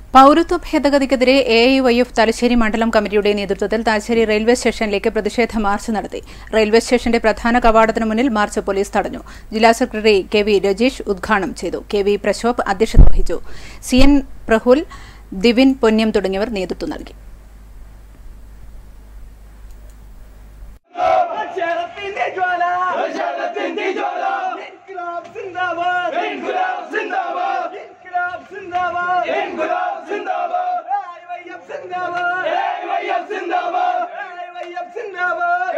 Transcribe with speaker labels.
Speaker 1: പൌരത്വ ഭേദഗതിക്കെതിരെ A I Y F Thalassery മണ്ഡലം കമ്മിറ്റിയുടെ നേതൃത്വത്തിൽ തലശ്ശേരി റെയിൽവേ സ്റ്റേഷനിലേക്ക് പ്രതിഷേധ മാർച്ച് നടത്തി റെയിൽവേ സ്റ്റേഷന്റെ പ്രധാന കവാടത്തിന് മുന്നിൽ മാർച്ച് പോലീസ് തടഞ്ഞു ജില്ലാ സെക്രട്ടറി കെ വി രജീഷ് ഉദ്ഘാടനം ചെയ്തു കെ വി പ്രശോഭ് അധ്യക്ഷത വഹിച്ചു സി എൻ പ്രഹുൽ ദിവിൻ പൊന്നം തുടങ്ങിയവർ നേതൃത്വം നൽകി
Speaker 2: ശരത്തിന്റെ ജ്വാല ശരത്തിന്റെ ജ്വാല ഇൻക്ലാബ് സിന്ദാബാദ് ഇൻക്ലാബ് സിന്ദാബാദ് ഇൻക്ലാബ് സിന്ദാബാദ് ഇൻക്ലാബ് സിന്ദാബാദ് ഐവൈഎഫ് സിന്ദാബാദ് ഐവൈഎഫ് സിന്ദാബാദ് ഐവൈഎഫ് സിന്ദാബാദ്